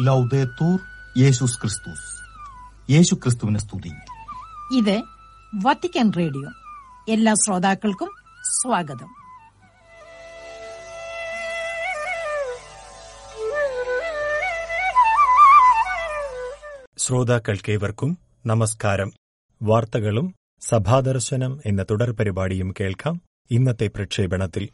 ലൗദേത്തൂർ യേശുസ് ക്രിസ്തുസ് യേശു ക്രിസ്തുവിനെ സ്തുതി ഇത് വത്തിക്കാൻ റേഡിയോ എല്ലാ ശ്രോതാക്കൾക്കും സ്വാഗതം ശ്രോതാക്കൾക്കേവർക്കും നമസ്കാരം വാർത്തകളും സഭാദർശനം എന്ന തുടർ പരിപാടിയും കേൾക്കാം ഇന്നത്തെ പ്രക്ഷേപണത്തിൽ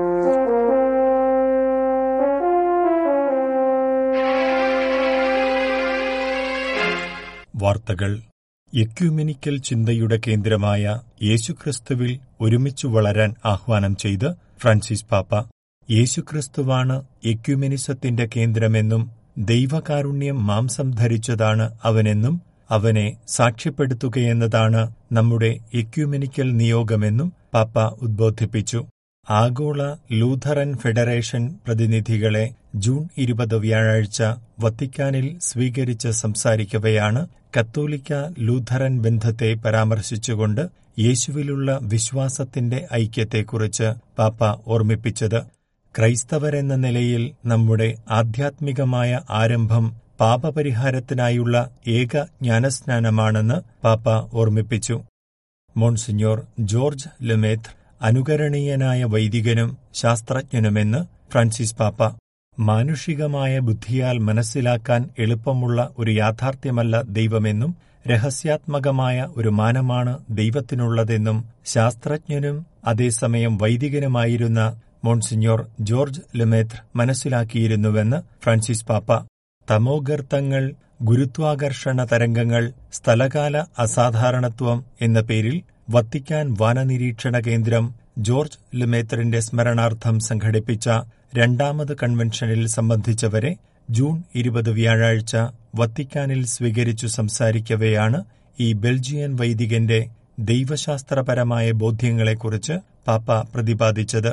വാർത്തകൾ എക്യുമെനിക്കൽ ചിന്തയുടെ കേന്ദ്രമായ യേശുക്രിസ്തുവിൽ ഒരുമിച്ചു വളരാൻ ആഹ്വാനം ചെയ്ത് ഫ്രാൻസിസ് പാപ്പ യേശുക്രിസ്തുവാണ് എക്യുമെനിസത്തിന്റെ കേന്ദ്രമെന്നും ദൈവകാരുണ്യം മാംസം ധരിച്ചതാണ് അവനെന്നും അവനെ സാക്ഷ്യപ്പെടുത്തുകയെന്നതാണ് നമ്മുടെ എക്യുമെനിക്കൽ നിയോഗമെന്നും പാപ്പ ഉദ്ബോധിപ്പിച്ചു ആഗോള ലൂഥറൻ ഫെഡറേഷൻ പ്രതിനിധികളെ ജൂൺ ഇരുപത് വ്യാഴാഴ്ച വത്തിക്കാനിൽ സ്വീകരിച്ച് സംസാരിക്കവെയാണ് കത്തോലിക്ക ലൂഥറൻ ബന്ധത്തെ പരാമർശിച്ചുകൊണ്ട് യേശുവിലുള്ള വിശ്വാസത്തിന്റെ ഐക്യത്തെക്കുറിച്ച് പാപ്പ ഓർമ്മിപ്പിച്ചത് ക്രൈസ്തവരെന്ന നിലയിൽ നമ്മുടെ ആധ്യാത്മികമായ ആരംഭം പാപപരിഹാരത്തിനായുള്ള ഏക ജ്ഞാനസ്നാനമാണെന്ന് പാപ്പ ഓർമ്മിപ്പിച്ചു മോൺസിഞ്ഞോർ ജോർജ് ലെമേത്ര അനുകരണീയനായ വൈദികനും ശാസ്ത്രജ്ഞനുമെന്ന് ഫ്രാൻസിസ് പാപ്പ മാനുഷികമായ ബുദ്ധിയാൽ മനസ്സിലാക്കാൻ എളുപ്പമുള്ള ഒരു യാഥാർത്ഥ്യമല്ല ദൈവമെന്നും രഹസ്യാത്മകമായ ഒരു മാനമാണ് ദൈവത്തിനുള്ളതെന്നും ശാസ്ത്രജ്ഞനും അതേസമയം വൈദികനുമായിരുന്ന മോൺസിഞ്ഞോർ ജോർജ് ലെമേത്ര മനസ്സിലാക്കിയിരുന്നുവെന്ന് ഫ്രാൻസിസ് പാപ്പ തമോഗർത്തങ്ങൾ ഗുരുത്വാകർഷണ തരംഗങ്ങൾ സ്ഥലകാല അസാധാരണത്വം എന്ന പേരിൽ വത്തിക്കാൻ വാനനിരീക്ഷണ കേന്ദ്രം ജോർജ് ലെമേത്തറിന്റെ സ്മരണാർത്ഥം സംഘടിപ്പിച്ച രണ്ടാമത് കൺവെൻഷനിൽ സംബന്ധിച്ചവരെ ജൂൺ ഇരുപത് വ്യാഴാഴ്ച വത്തിക്കാനിൽ സ്വീകരിച്ചു സംസാരിക്കവെയാണ് ഈ ബെൽജിയൻ വൈദികന്റെ ദൈവശാസ്ത്രപരമായ ബോധ്യങ്ങളെക്കുറിച്ച് പാപ്പ പ്രതിപാദിച്ചത്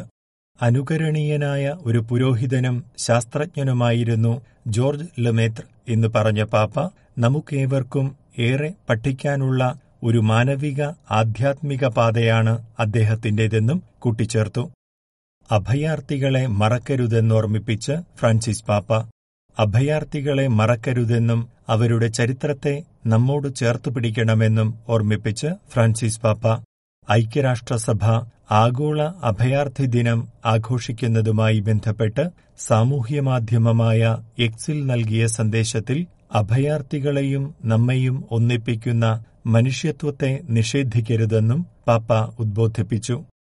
അനുകരണീയനായ ഒരു പുരോഹിതനും ശാസ്ത്രജ്ഞനുമായിരുന്നു ജോർജ് ലെമേത്ര എന്ന് പറഞ്ഞ പാപ്പ നമുക്കേവർക്കും ഏറെ പഠിക്കാനുള്ള ഒരു മാനവിക ആധ്യാത്മിക പാതയാണ് അദ്ദേഹത്തിന്റേതെന്നും കൂട്ടിച്ചേർത്തു അഭയാർത്ഥികളെ മറക്കരുതെന്നോർമ്മിപ്പിച്ച് ഫ്രാൻസിസ് പാപ്പ അഭയാർത്ഥികളെ മറക്കരുതെന്നും അവരുടെ ചരിത്രത്തെ നമ്മോട് ചേർത്തു പിടിക്കണമെന്നും ഓർമ്മിപ്പിച്ച് ഫ്രാൻസിസ് പാപ്പ ഐക്യരാഷ്ട്രസഭ ആഗോള അഭയാർത്ഥി ദിനം ആഘോഷിക്കുന്നതുമായി ബന്ധപ്പെട്ട് സാമൂഹ്യമാധ്യമമായ എക്സിൽ നൽകിയ സന്ദേശത്തിൽ അഭയാർത്ഥികളെയും നമ്മെയും ഒന്നിപ്പിക്കുന്ന മനുഷ്യത്വത്തെ നിഷേധിക്കരുതെന്നും പാപ്പ ഉദ്ബോധിപ്പിച്ചു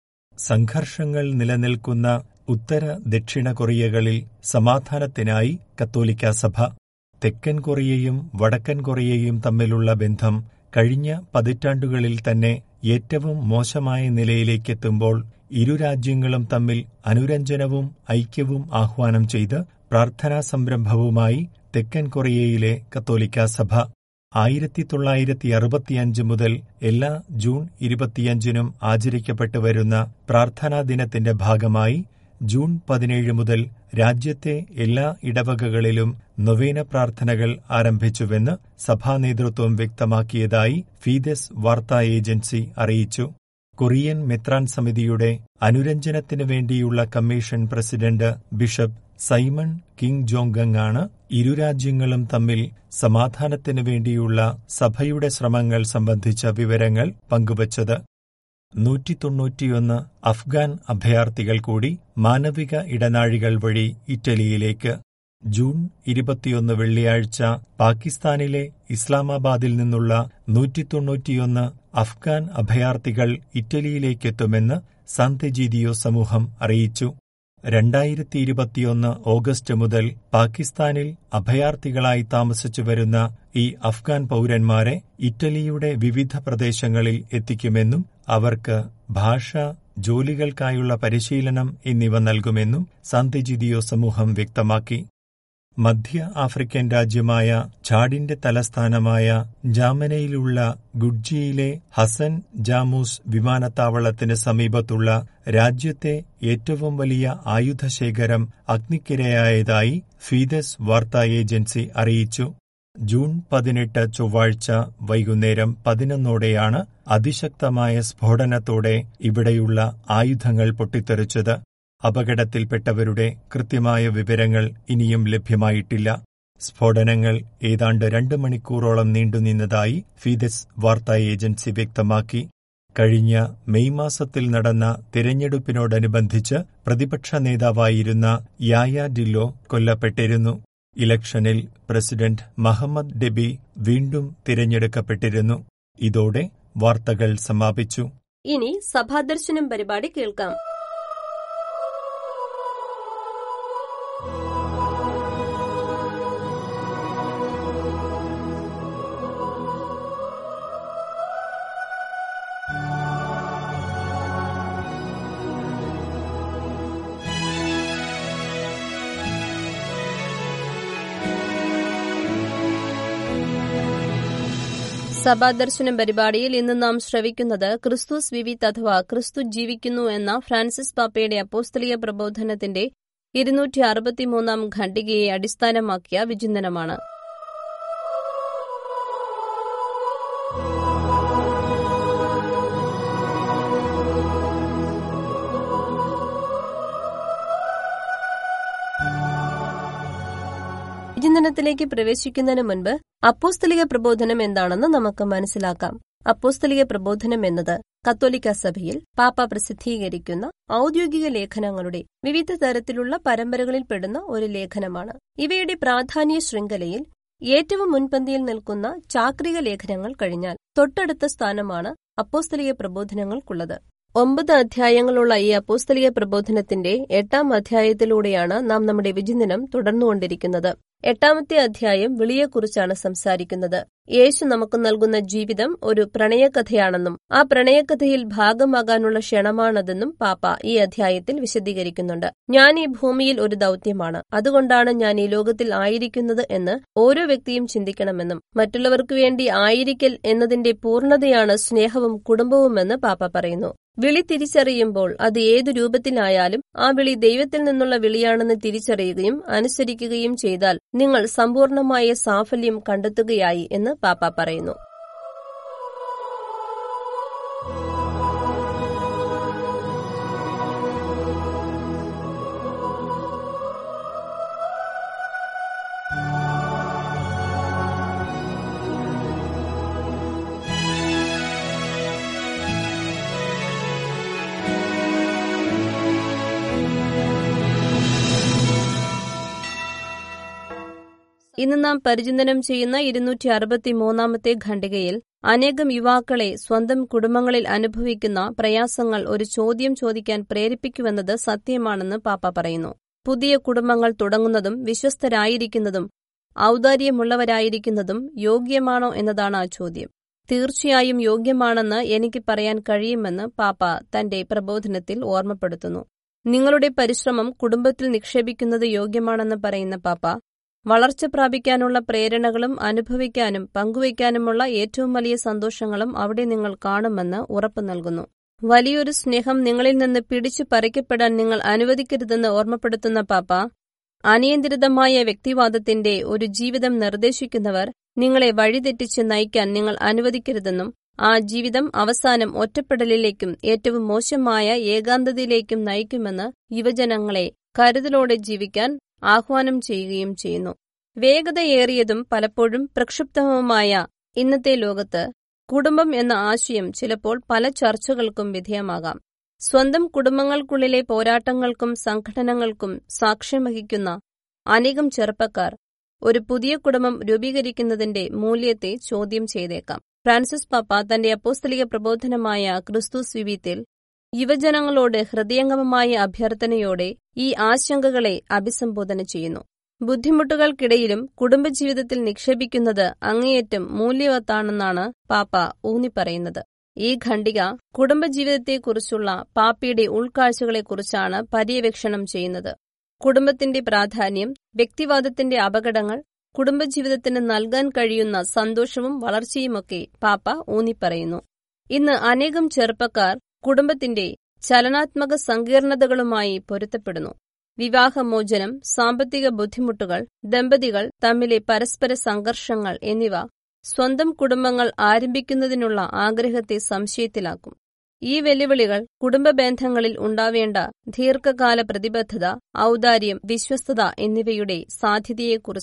സംഘർഷങ്ങൾ നിലനിൽക്കുന്ന ഉത്തര ദക്ഷിണ കൊറിയകളിൽ സമാധാനത്തിനായി കത്തോലിക്ക സഭ തെക്കൻ കൊറിയയും വടക്കൻ കൊറിയയും തമ്മിലുള്ള ബന്ധം കഴിഞ്ഞ പതിറ്റാണ്ടുകളിൽ തന്നെ ഏറ്റവും മോശമായ നിലയിലേക്കെത്തുമ്പോൾ ഇരു രാജ്യങ്ങളും തമ്മിൽ അനുരഞ്ജനവും ഐക്യവും ആഹ്വാനം ചെയ്ത് പ്രാർത്ഥനാ സംരംഭവുമായി തെക്കൻ കൊറിയയിലെ കത്തോലിക്ക സഭ ആയിരത്തി തൊള്ളായിരത്തി അറുപത്തിയഞ്ച് മുതൽ എല്ലാ ജൂൺ ഇരുപത്തിയഞ്ചിനും ആചരിക്കപ്പെട്ടു വരുന്ന പ്രാർത്ഥനാ ദിനത്തിന്റെ ഭാഗമായി ജൂൺ പതിനേഴ് മുതൽ രാജ്യത്തെ എല്ലാ ഇടവകകളിലും നൊവേന പ്രാർത്ഥനകൾ ആരംഭിച്ചുവെന്ന് സഭാ നേതൃത്വം വ്യക്തമാക്കിയതായി ഫീദസ് വാർത്താ ഏജൻസി അറിയിച്ചു കൊറിയൻ മെത്രാൻ സമിതിയുടെ അനുരഞ്ജനത്തിനു വേണ്ടിയുള്ള commission president bishop Simon Kim Jonggang ആണ് ഇരു രാജ്യങ്ങളും തമ്മിൽ സമാധാനത്തിനു വേണ്ടിയുള്ള സഭയുടെ ശ്രമങ്ങൾ സംബന്ധിച്ച വിവരങ്ങൾ പങ്കുവച്ചത് നൂറ്റി തൊണ്ണൂറ്റിയൊന്ന് അഫ്ഗാൻ അഭയാർത്ഥികൾ കൂടി മാനവിക ഇടനാഴികൾ വഴി ഇറ്റലിയിലേക്ക് ജൂൺ ഇരുപത്തിയൊന്ന് വെള്ളിയാഴ്ച പാകിസ്ഥാനിലെ ഇസ്ലാമാബാദിൽ നിന്നുള്ള നൂറ്റി തൊണ്ണൂറ്റിയൊന്ന് അഫ്ഗാൻ അഭയാർത്ഥികൾ ഇറ്റലിയിലേക്കെത്തുമെന്ന് സാന്തെജീദിയോ സമൂഹം അറിയിച്ചു രണ്ടായിരത്തി ഇരുപത്തിയൊന്ന് ഓഗസ്റ്റ് മുതൽ പാകിസ്ഥാനിൽ അഭയാർത്ഥികളായി താമസിച്ചു വരുന്ന ഈ അഫ്ഗാൻ പൌരന്മാരെ ഇറ്റലിയുടെ വിവിധ പ്രദേശങ്ങളിൽ എത്തിക്കുമെന്നും അവർക്ക് ഭാഷ ജോലികൾക്കായുള്ള പരിശീലനം എന്നിവ നൽകുമെന്നും സാന്തിജിദിയോ സമൂഹം വ്യക്തമാക്കി മധ്യ ആഫ്രിക്കൻ രാജ്യമായ ചാഡിന്റെ തലസ്ഥാനമായ ജാമനയിലുള്ള ഗുഡ്ജിയിലെ ഹസൻ ജാമൂസ് വിമാനത്താവളത്തിന് സമീപത്തുള്ള രാജ്യത്തെ ഏറ്റവും വലിയ ആയുധശേഖരം അഗ്നിക്കിരയായതായി ഫീദസ് വാർത്താ ഏജൻസി അറിയിച്ചു ജൂൺ പതിനെട്ട് ചൊവ്വാഴ്ച വൈകുന്നേരം പതിനൊന്നോടെയാണ് അതിശക്തമായ സ്ഫോടനത്തോടെ ഇവിടെയുള്ള ആയുധങ്ങൾ പൊട്ടിത്തെറിച്ചത് അപകടത്തിൽപ്പെട്ടവരുടെ കൃത്യമായ വിവരങ്ങൾ ഇനിയും ലഭ്യമായിട്ടില്ല സ്ഫോടനങ്ങൾ ഏതാണ്ട് രണ്ട് മണിക്കൂറോളം നീണ്ടുനിന്നതായി ഫീദസ് വാർത്താ ഏജൻസി വ്യക്തമാക്കി കഴിഞ്ഞ മെയ് മാസത്തിൽ നടന്ന തിരഞ്ഞെടുപ്പിനോടനുബന്ധിച്ച് പ്രതിപക്ഷ നേതാവായിരുന്ന യായ ഡില്ലോ കൊല്ലപ്പെട്ടിരുന്നു ഇലക്ഷനിൽ പ്രസിഡന്റ് മഹമ്മദ് ഡെബി വീണ്ടും തിരഞ്ഞെടുക്കപ്പെട്ടിരുന്നു ഇതോടെ വാർത്തകൾ സമാപിച്ചു ഇനി സഭാദർശനം പരിപാടി കേൾക്കാം സഭാദർശനം പരിപാടിയിൽ ഇന്ന് നാം ശ്രവിക്കുന്നത് ക്രിസ്തുസ് വിവിത്ത് അഥവാ ക്രിസ്തു ജീവിക്കുന്നു എന്ന ഫ്രാൻസിസ് പാപ്പയുടെ അപ്പോസ്തലിക പ്രബോധനത്തിന്റെ ഇരുന്നൂറ്റി അറുപത്തിമൂന്നാം ഖണ്ഡികയെ അടിസ്ഥാനമാക്കിയ വിചിന്തനമാണ് വിചിന്തനത്തിലേക്ക് പ്രവേശിക്കുന്നതിന് മുൻപ് അപ്പോസ്തലിക പ്രബോധനം എന്താണെന്ന് നമുക്ക് മനസ്സിലാക്കാം അപ്പോസ്തലിക പ്രബോധനം എന്നത് കത്തോലിക്ക സഭയിൽ പാപ്പ പ്രസിദ്ധീകരിക്കുന്ന ഔദ്യോഗിക ലേഖനങ്ങളുടെ വിവിധ തരത്തിലുള്ള പരമ്പരകളിൽ പെടുന്ന ഒരു ലേഖനമാണ് ഇവയുടെ പ്രാധാന്യ ശൃംഖലയിൽ ഏറ്റവും മുൻപന്തിയിൽ നിൽക്കുന്ന ചാക്രിക ലേഖനങ്ങൾ കഴിഞ്ഞാൽ തൊട്ടടുത്ത സ്ഥാനമാണ് അപ്പോസ്തലിക പ്രബോധനങ്ങൾക്കുള്ളത് ഒമ്പത് അധ്യായങ്ങളുള്ള ഈ അപ്പോസ്തലിക പ്രബോധനത്തിന്റെ എട്ടാം അധ്യായത്തിലൂടെയാണ് നാം നമ്മുടെ വിചിന്തനം തുടർന്നുകൊണ്ടിരിക്കുന്നത് എട്ടാമത്തെ അധ്യായം വിളിയെക്കുറിച്ചാണ് സംസാരിക്കുന്നത് യേശു നമുക്ക് നൽകുന്ന ജീവിതം ഒരു പ്രണയകഥയാണെന്നും ആ പ്രണയകഥയിൽ ഭാഗമാകാനുള്ള ക്ഷണമാണതെന്നും പാപ്പ ഈ അധ്യായത്തിൽ വിശദീകരിക്കുന്നുണ്ട് ഞാൻ ഈ ഭൂമിയിൽ ഒരു ദൗത്യമാണ് അതുകൊണ്ടാണ് ഞാൻ ഈ ലോകത്തിൽ ആയിരിക്കുന്നത് എന്ന് ഓരോ വ്യക്തിയും ചിന്തിക്കണമെന്നും മറ്റുള്ളവർക്ക് വേണ്ടി ആയിരിക്കൽ എന്നതിന്റെ പൂർണ്ണതയാണ് സ്നേഹവും കുടുംബവുമെന്ന് പാപ്പ പറയുന്നു വിളി തിരിച്ചറിയുമ്പോൾ അത് ഏതു രൂപത്തിലായാലും ആ വിളി ദൈവത്തിൽ നിന്നുള്ള വിളിയാണെന്ന് തിരിച്ചറിയുകയും അനുസരിക്കുകയും ചെയ്താൽ നിങ്ങൾ സമ്പൂർണമായ സാഫല്യം കണ്ടെത്തുകയായി എന്ന് പാപ്പ പറയുന്നു ഇന്ന് നാം പരിചിന്തനം ചെയ്യുന്ന ഇരുന്നൂറ്റി അറുപത്തി മൂന്നാമത്തെ ഖണ്ഡികയിൽ അനേകം യുവാക്കളെ സ്വന്തം കുടുംബങ്ങളിൽ അനുഭവിക്കുന്ന പ്രയാസങ്ങൾ ഒരു ചോദ്യം ചോദിക്കാൻ പ്രേരിപ്പിക്കുമെന്നത് സത്യമാണെന്ന് പാപ്പ പറയുന്നു പുതിയ കുടുംബങ്ങൾ തുടങ്ങുന്നതും വിശ്വസ്തരായിരിക്കുന്നതും ഔദാര്യമുള്ളവരായിരിക്കുന്നതും യോഗ്യമാണോ എന്നതാണ് ആ ചോദ്യം തീർച്ചയായും യോഗ്യമാണെന്ന് എനിക്ക് പറയാൻ കഴിയുമെന്ന് പാപ്പ തന്റെ പ്രബോധനത്തിൽ ഓർമ്മപ്പെടുത്തുന്നു നിങ്ങളുടെ പരിശ്രമം കുടുംബത്തിൽ നിക്ഷേപിക്കുന്നത് യോഗ്യമാണെന്ന് പറയുന്ന പാപ്പ വളർച്ച പ്രാപിക്കാനുള്ള പ്രേരണകളും അനുഭവിക്കാനും പങ്കുവയ്ക്കാനുമുള്ള ഏറ്റവും വലിയ സന്തോഷങ്ങളും അവിടെ നിങ്ങൾ കാണുമെന്ന് ഉറപ്പു നൽകുന്നു വലിയൊരു സ്നേഹം നിങ്ങളിൽ നിന്ന് പിടിച്ചു പറിക്കപ്പെടാൻ നിങ്ങൾ അനുവദിക്കരുതെന്ന് ഓർമ്മപ്പെടുത്തുന്ന പാപ്പ അനിയന്ത്രിതമായ വ്യക്തിവാദത്തിന്റെ ഒരു ജീവിതം നിർദ്ദേശിക്കുന്നവർ നിങ്ങളെ വഴിതെറ്റിച്ച് നയിക്കാൻ നിങ്ങൾ അനുവദിക്കരുതെന്നും ആ ജീവിതം അവസാനം ഒറ്റപ്പെടലിലേക്കും ഏറ്റവും മോശമായ ഏകാന്തതയിലേക്കും നയിക്കുമെന്ന് യുവജനങ്ങളെ കരുതലോടെ ജീവിക്കാൻ ആഹ്വാനം ചെയ്യുകയും ചെയ്യുന്നു വേഗതയേറിയതും പലപ്പോഴും പ്രക്ഷുബ്ധവുമായ ഇന്നത്തെ ലോകത്ത് കുടുംബം എന്ന ആശയം ചിലപ്പോൾ പല ചർച്ചകൾക്കും വിധേയമാകാം സ്വന്തം കുടുംബങ്ങൾക്കുള്ളിലെ പോരാട്ടങ്ങൾക്കും സംഘടനകൾക്കും സാക്ഷ്യം വഹിക്കുന്ന അനേകം ചെറുപ്പക്കാർ ഒരു പുതിയ കുടുംബം രൂപീകരിക്കുന്നതിന്റെ മൂല്യത്തെ ചോദ്യം ചെയ്തേക്കാം ഫ്രാൻസിസ് പാപ്പ തന്റെ അപ്പോസ്തലിക പ്രബോധനമായ ക്രിസ്തുസ് വിവിത്തിൽ യുവജനങ്ങളോട് ഹൃദയംഗമമായ അഭ്യർത്ഥനയോടെ ഈ ആശങ്കകളെ അഭിസംബോധന ചെയ്യുന്നു ബുദ്ധിമുട്ടുകൾക്കിടയിലും കുടുംബജീവിതത്തിൽ നിക്ഷേപിക്കുന്നത് അങ്ങേയറ്റം മൂല്യവത്താണെന്നാണ് പാപ്പ ഊന്നിപ്പറയുന്നത് ഈ ഖണ്ഡിക കുടുംബജീവിതത്തെക്കുറിച്ചുള്ള പാപ്പിയുടെ ഉൾക്കാഴ്ചകളെക്കുറിച്ചാണ് പര്യവേക്ഷണം ചെയ്യുന്നത് കുടുംബത്തിന്റെ പ്രാധാന്യം വ്യക്തിവാദത്തിന്റെ അപകടങ്ങൾ കുടുംബജീവിതത്തിന് നൽകാൻ കഴിയുന്ന സന്തോഷവും വളർച്ചയുമൊക്കെ പാപ്പ ഊന്നിപ്പറയുന്നു ഇന്ന് അനേകം ചെറുപ്പക്കാർ കുടുംബത്തിന്റെ ചലനാത്മക സങ്കീർണതകളുമായി പൊരുത്തപ്പെടുന്നു വിവാഹമോചനം സാമ്പത്തിക ബുദ്ധിമുട്ടുകൾ ദമ്പതികൾ തമ്മിലെ പരസ്പര സംഘർഷങ്ങൾ എന്നിവ സ്വന്തം കുടുംബങ്ങൾ ആരംഭിക്കുന്നതിനുള്ള ആഗ്രഹത്തെ സംശയത്തിലാക്കും ഈ വെല്ലുവിളികൾ കുടുംബബന്ധങ്ങളിൽ ഉണ്ടാവേണ്ട ദീർഘകാല പ്രതിബദ്ധത ഔദാര്യം വിശ്വസ്തത എന്നിവയുടെ സാധ്യതയെക്കുറിച്ച്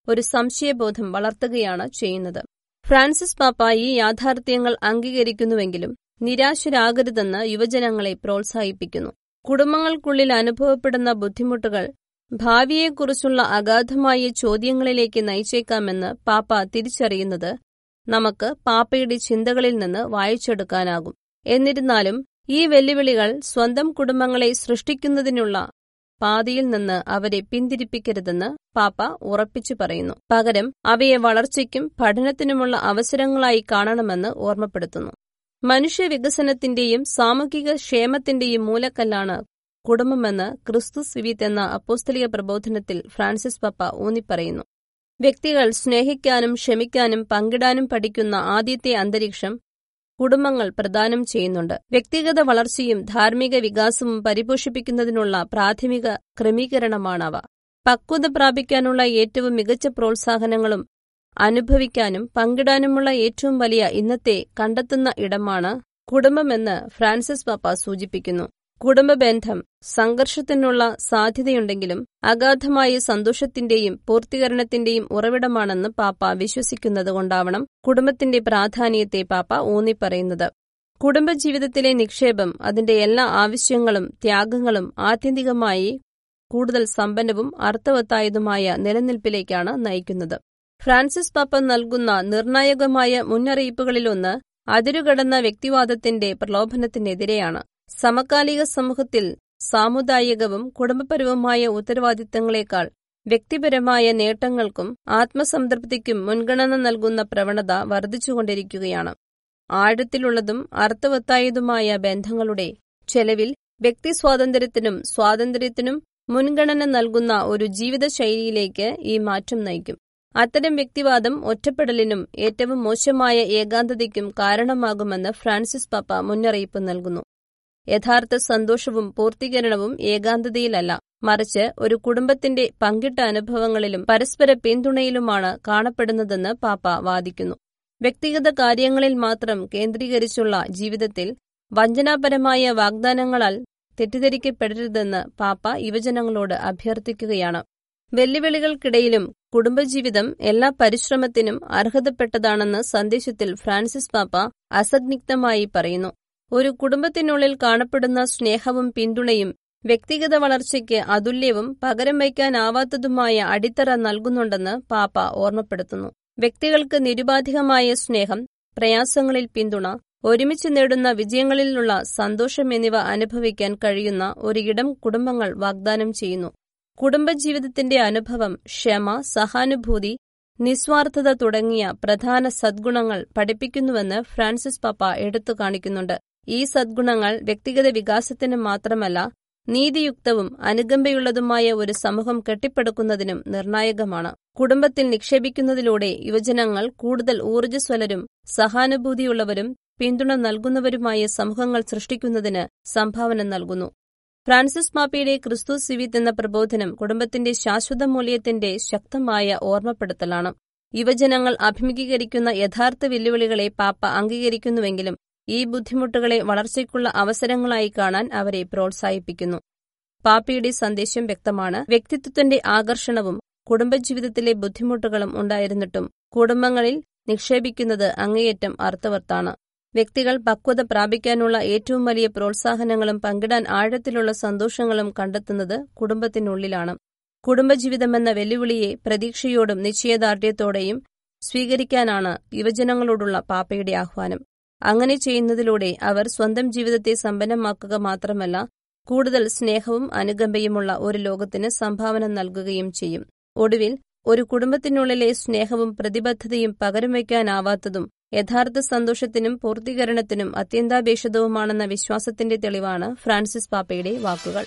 ഒരു സംശയബോധം വളർത്തുകയാണ് ചെയ്യുന്നത് ഫ്രാൻസിസ് പാപ്പ ഈ യാഥാർത്ഥ്യങ്ങൾ അംഗീകരിക്കുന്നുവെങ്കിലും നിരാശരാകരുതെന്ന് യുവജനങ്ങളെ പ്രോത്സാഹിപ്പിക്കുന്നു കുടുംബങ്ങൾക്കുള്ളിൽ അനുഭവപ്പെടുന്ന ബുദ്ധിമുട്ടുകൾ ഭാവിയെക്കുറിച്ചുള്ള അഗാധമായ ചോദ്യങ്ങളിലേക്ക് നയിച്ചേക്കാമെന്ന് പാപ്പ തിരിച്ചറിയുന്നത് നമുക്ക് പാപ്പയുടെ ചിന്തകളിൽ നിന്ന് വായിച്ചെടുക്കാനാകും എന്നിരുന്നാലും ഈ വെല്ലുവിളികൾ സ്വന്തം കുടുംബങ്ങളെ സൃഷ്ടിക്കുന്നതിനുള്ള പാതയിൽ നിന്ന് അവരെ പിന്തിരിപ്പിക്കരുതെന്ന് പാപ്പ ഉറപ്പിച്ചു പറയുന്നു പകരം അവയെ വളർച്ചയ്ക്കും പഠനത്തിനുമുള്ള അവസരങ്ങളായി കാണണമെന്ന് ഓർമ്മപ്പെടുത്തുന്നു മനുഷ്യ വികസനത്തിന്റെയും സാമൂഹിക ക്ഷേമത്തിന്റെയും മൂലക്കല്ലാണ് കുടുംബമെന്ന് ക്രിസ്തു സിവിത്ത് എന്ന അപ്പോസ്തലിക പ്രബോധനത്തിൽ ഫ്രാൻസിസ് പപ്പ ഊന്നിപ്പറയുന്നു വ്യക്തികൾ സ്നേഹിക്കാനും ക്ഷമിക്കാനും പങ്കിടാനും പഠിക്കുന്ന ആദ്യത്തെ അന്തരീക്ഷം കുടുംബങ്ങൾ പ്രദാനം ചെയ്യുന്നുണ്ട് വ്യക്തിഗത വളർച്ചയും ധാർമ്മിക വികാസവും പരിപോഷിപ്പിക്കുന്നതിനുള്ള പ്രാഥമിക ക്രമീകരണമാണവ പക്വത പ്രാപിക്കാനുള്ള ഏറ്റവും മികച്ച പ്രോത്സാഹനങ്ങളും അനുഭവിക്കാനും പങ്കിടാനുമുള്ള ഏറ്റവും വലിയ ഇന്നത്തെ കണ്ടെത്തുന്ന ഇടമാണ് കുടുംബമെന്ന് ഫ്രാൻസിസ് പാപ്പ സൂചിപ്പിക്കുന്നു കുടുംബബന്ധം സംഘർഷത്തിനുള്ള സാധ്യതയുണ്ടെങ്കിലും അഗാധമായ സന്തോഷത്തിന്റെയും പൂർത്തീകരണത്തിന്റെയും ഉറവിടമാണെന്ന് പാപ്പ വിശ്വസിക്കുന്നതുകൊണ്ടാവണം കുടുംബത്തിന്റെ പ്രാധാന്യത്തെ പാപ്പ ഊന്നിപ്പറയുന്നത് കുടുംബജീവിതത്തിലെ നിക്ഷേപം അതിന്റെ എല്ലാ ആവശ്യങ്ങളും ത്യാഗങ്ങളും ആത്യന്തികമായി കൂടുതൽ സമ്പന്നവും അർത്ഥവത്തായതുമായ നിലനിൽപ്പിലേക്കാണ് നയിക്കുന്നത് ഫ്രാൻസിസ് പാപ്പ നൽകുന്ന നിർണായകമായ മുന്നറിയിപ്പുകളിലൊന്ന് അതിരുകടന്ന വ്യക്തിവാദത്തിന്റെ പ്രലോഭനത്തിനെതിരെയാണ് സമകാലിക സമൂഹത്തിൽ സാമുദായികവും കുടുംബപരവുമായ ഉത്തരവാദിത്തങ്ങളെക്കാൾ വ്യക്തിപരമായ നേട്ടങ്ങൾക്കും ആത്മസംതൃപ്തിക്കും മുൻഗണന നൽകുന്ന പ്രവണത വർദ്ധിച്ചുകൊണ്ടിരിക്കുകയാണ് ആഴത്തിലുള്ളതും അർത്ഥവത്തായതുമായ ബന്ധങ്ങളുടെ ചെലവിൽ വ്യക്തിസ്വാതന്ത്ര്യത്തിനും സ്വാതന്ത്ര്യത്തിനും മുൻഗണന നൽകുന്ന ഒരു ജീവിതശൈലിയിലേക്ക് ഈ മാറ്റം നയിക്കും അത്തരം വ്യക്തിവാദം ഒറ്റപ്പെടലിനും ഏറ്റവും മോശമായ ഏകാന്തതയ്ക്കും കാരണമാകുമെന്ന് ഫ്രാൻസിസ് പാപ്പ മുന്നറിയിപ്പ് നൽകുന്നു യഥാർത്ഥ സന്തോഷവും പൂർത്തീകരണവും ഏകാന്തതയിലല്ല മറിച്ച് ഒരു കുടുംബത്തിന്റെ പങ്കിട്ട അനുഭവങ്ങളിലും പരസ്പര പിന്തുണയിലുമാണ് കാണപ്പെടുന്നതെന്ന് പാപ്പ വാദിക്കുന്നു വ്യക്തിഗത കാര്യങ്ങളിൽ മാത്രം കേന്ദ്രീകരിച്ചുള്ള ജീവിതത്തിൽ വഞ്ചനാപരമായ വാഗ്ദാനങ്ങളാൽ തെറ്റിദ്ധരിക്കപ്പെടരുതെന്ന് പാപ്പ യുവജനങ്ങളോട് അഭ്യർത്ഥിക്കുകയാണ് വെല്ലുവിളികൾക്കിടയിലും കുടുംബജീവിതം എല്ലാ പരിശ്രമത്തിനും അർഹതപ്പെട്ടതാണെന്ന് സന്ദേശത്തിൽ ഫ്രാൻസിസ് പാപ്പ അസഗ്നിഗ്ധമായി പറയുന്നു ഒരു കുടുംബത്തിനുള്ളിൽ കാണപ്പെടുന്ന സ്നേഹവും പിന്തുണയും വ്യക്തിഗത വളർച്ചയ്ക്ക് അതുല്യവും പകരം വയ്ക്കാനാവാത്തതുമായ അടിത്തറ നൽകുന്നുണ്ടെന്ന് പാപ്പ ഓർമ്മപ്പെടുത്തുന്നു വ്യക്തികൾക്ക് നിരുപാധികമായ സ്നേഹം പ്രയാസങ്ങളിൽ പിന്തുണ ഒരുമിച്ച് നേടുന്ന വിജയങ്ങളിലുള്ള സന്തോഷം എന്നിവ അനുഭവിക്കാൻ കഴിയുന്ന ഒരു ഇടം കുടുംബങ്ങൾ വാഗ്ദാനം ചെയ്യുന്നു കുടുംബജീവിതത്തിന്റെ അനുഭവം ക്ഷമ സഹാനുഭൂതി നിസ്വാർത്ഥത തുടങ്ങിയ പ്രധാന സദ്ഗുണങ്ങൾ പഠിപ്പിക്കുന്നുവെന്ന് ഫ്രാൻസിസ് പാപ്പ എടുത്തു കാണിക്കുന്നുണ്ട് ഈ സദ്ഗുണങ്ങൾ വ്യക്തിഗത വികാസത്തിന് മാത്രമല്ല നീതിയുക്തവും അനുകമ്പയുള്ളതുമായ ഒരു സമൂഹം കെട്ടിപ്പടുക്കുന്നതിനും നിർണായകമാണ് കുടുംബത്തിൽ നിക്ഷേപിക്കുന്നതിലൂടെ യുവജനങ്ങൾ കൂടുതൽ ഊർജ്ജസ്വലരും സഹാനുഭൂതിയുള്ളവരും പിന്തുണ നൽകുന്നവരുമായ സമൂഹങ്ങൾ സൃഷ്ടിക്കുന്നതിന് സംഭാവന നൽകുന്നു ഫ്രാൻസിസ് മാപ്പിയുടെ ക്രിസ്തു സിവിത്ത് എന്ന പ്രബോധനം കുടുംബത്തിന്റെ ശാശ്വത മൂല്യത്തിന്റെ ശക്തമായ ഓർമ്മപ്പെടുത്തലാണ് യുവജനങ്ങൾ അഭിമുഖീകരിക്കുന്ന യഥാർത്ഥ വെല്ലുവിളികളെ പാപ്പ അംഗീകരിക്കുന്നുവെങ്കിലും ഈ ബുദ്ധിമുട്ടുകളെ വളർച്ചയ്ക്കുള്ള അവസരങ്ങളായി കാണാൻ അവരെ പ്രോത്സാഹിപ്പിക്കുന്നു പാപ്പയുടെ സന്ദേശം വ്യക്തമാണ് വ്യക്തിത്വത്തിന്റെ ആകർഷണവും കുടുംബജീവിതത്തിലെ ബുദ്ധിമുട്ടുകളും ഉണ്ടായിരുന്നിട്ടും കുടുംബങ്ങളിൽ നിക്ഷേപിക്കുന്നത് അങ്ങേയറ്റം അർത്ഥവർത്താണ് വ്യക്തികൾ പക്വത പ്രാപിക്കാനുള്ള ഏറ്റവും വലിയ പ്രോത്സാഹനങ്ങളും പങ്കിടാൻ ആഴത്തിലുള്ള സന്തോഷങ്ങളും കണ്ടെത്തുന്നത് കുടുംബത്തിനുള്ളിലാണ് കുടുംബജീവിതമെന്ന വെല്ലുവിളിയെ പ്രതീക്ഷയോടും നിശ്ചയദാർഢ്യത്തോടെയും സ്വീകരിക്കാനാണ് യുവജനങ്ങളോടുള്ള പാപ്പയുടെ ആഹ്വാനം അങ്ങനെ ചെയ്യുന്നതിലൂടെ അവർ സ്വന്തം ജീവിതത്തെ സമ്പന്നമാക്കുക മാത്രമല്ല കൂടുതൽ സ്നേഹവും അനുകമ്പയുമുള്ള ഒരു ലോകത്തിന് സംഭാവന നൽകുകയും ചെയ്യും ഒടുവിൽ ഒരു കുടുംബത്തിനുള്ളിലെ സ്നേഹവും പ്രതിബദ്ധതയും പകരം വയ്ക്കാനാവാത്തതും യഥാർത്ഥ സന്തോഷത്തിനും പൂർത്തീകരണത്തിനും അത്യന്താപേക്ഷിതവുമാണെന്ന വിശ്വാസത്തിന്റെ തെളിവാണ് ഫ്രാൻസിസ് പാപ്പയുടെ വാക്കുകൾ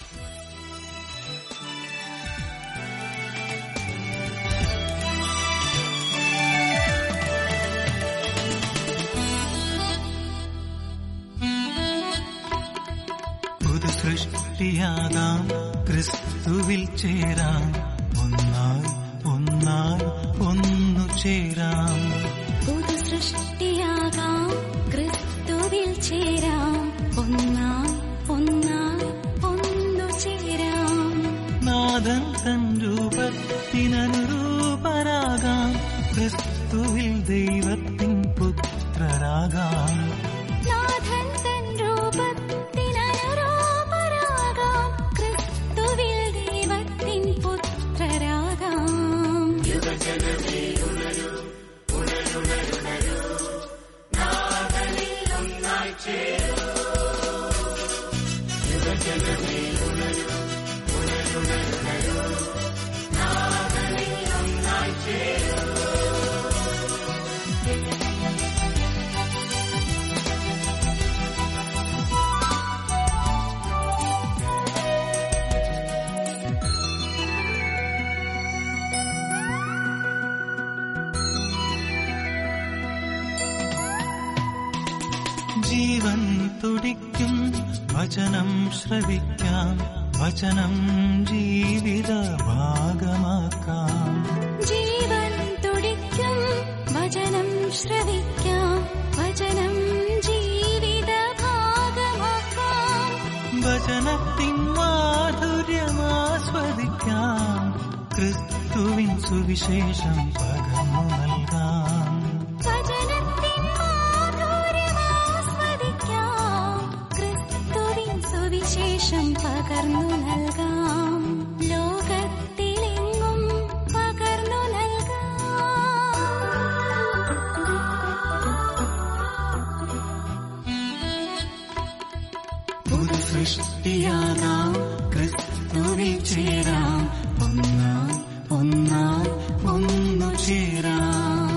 പുതു സൃഷ്ടിയാകാം ക്രിസ്തുവിൽ ചേരാം ഒന്നായി ഒന്നായി ഒന്നു ചേരാം പുതു സൃഷ്ടിയാകാം ക്രിസ്തുവിൽ ചേരാം ഒന്നായി ഒന്നായി ഒന്നു ചേരാം നാദൻ തൻ രൂപത്തിനനുരൂപരാകാം ദൈവത്തിൻ പുത്രരാകാം നാഥൻ തൻ രൂപത്തിനനുരൂപരാകാം ക്രിസ്തുവിൽ ദൈവത്തിൻ പുത്രരാകാം ജീവൻ തുടിക്കും വചനം ശ്രവിക്കാം വചനം ജീവിത ഭാഗമാക്കാം ജീവൻ തുടിക്കും വചനം ശ്രവിക്കാം വചനം ജീവിത ഭാഗമാക്കാം വചനത്തിൻ മാധുര്യമാസ്വദിക്കാം ക്രിസ്തുവിൻ സുവിശേഷം പകർന്നു നൽകാം വചനത്തിൻ മാധുര്യമാസ്വദിക്കാം ക്രിസ്തുവിൻ സുവിശേഷം പകർന്നു നൽകാം ലോകത്തിലെങ്ങും പകർന്നു നൽകാം പുതു സൃഷ്ടിയാകാം ക്രിസ്തുവിൽ ചേരാം ഒന്നായി ഒന്നായി ഒന്നു ചേരാം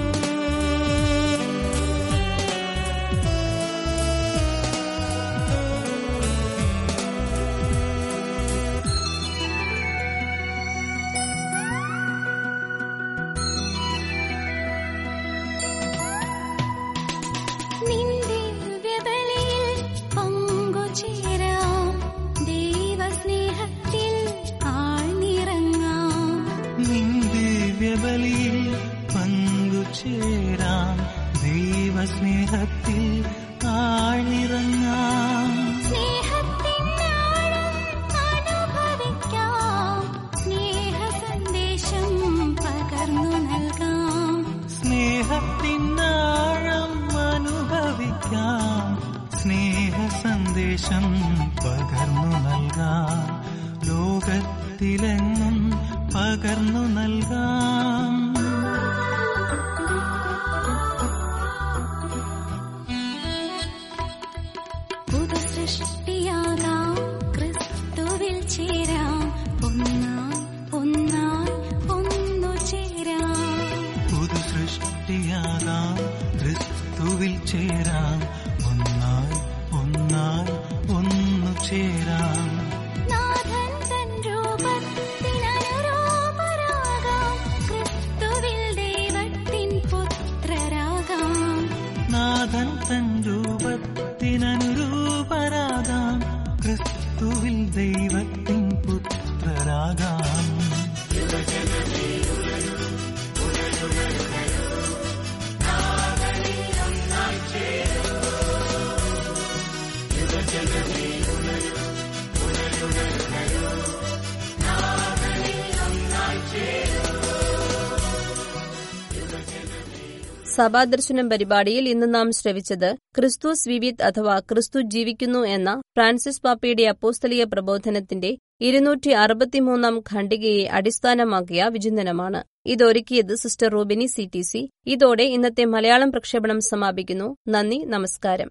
നിന്റെ വ്യതലയിൽ പങ്കുചേരാം ദൈവസ്നേഹത്തിൽ ആഴ്ന്നിറങ്ങാം നിന്റെ വ്യബലിയിൽ പങ്കുചേരാം ദൈവസ്നേഹത്തിൽ ആഴിറങ്ങാം സ്നേഹത്തിൻ ആഴം അനുഭവിക്കാം സ്നേഹ സന്ദേശം പകർന്നു നൽകാം സ്നേഹത്തിൻ ആഴം അനുഭവിക്കാം സ്നേഹ സന്ദേശം പകർന്നു നൽകാം ലോകത്തിലെങ്ങും പകർന്നു നൽകാം പുതു സൃഷ്ടിയാകാം ക്രിസ്തുവിൽ ചേരാം ഒന്നായി ഒന്നായി ഒന്നു ചേരാം പുതു സൃഷ്ടിയാകാം ക്രിസ്തുവിൽ ചേരാം ഒന്നായി ഒന്നായി ഒന്നു ചേരാം നാഥൻ തൻ രൂപത്തിനനുരൂപരാകാം ക്രിസ്തുവിൽ ദൈവത്തിൻ പുത്രരാകാം നാഥൻ തൻ രൂപത്തിനനുരൂപരാകാം ക്രിസ്തുവിൽ ദൈവത്തിൻ പുത്രരാകാം സഭാദർശനം പരിപാടിയിൽ ഇന്ന് നാം ശ്രവിച്ചത് ക്രിസ്തുസ് വിവിത് അഥവാ ക്രിസ്തു ജീവിക്കുന്നു എന്ന ഫ്രാൻസിസ് പാപ്പയുടെ അപ്പോസ്തലിക പ്രബോധനത്തിന്റെ ഇരുന്നൂറ്റി അറുപത്തിമൂന്നാം ഖണ്ഡികയെ അടിസ്ഥാനമാക്കിയ വിചിന്തനമാണ് ഇതൊരുക്കിയത് sister Rubini C T C ഇതോടെ ഇന്നത്തെ മലയാളം പ്രക്ഷേപണം സമാപിക്കുന്നു നന്ദി നമസ്കാരം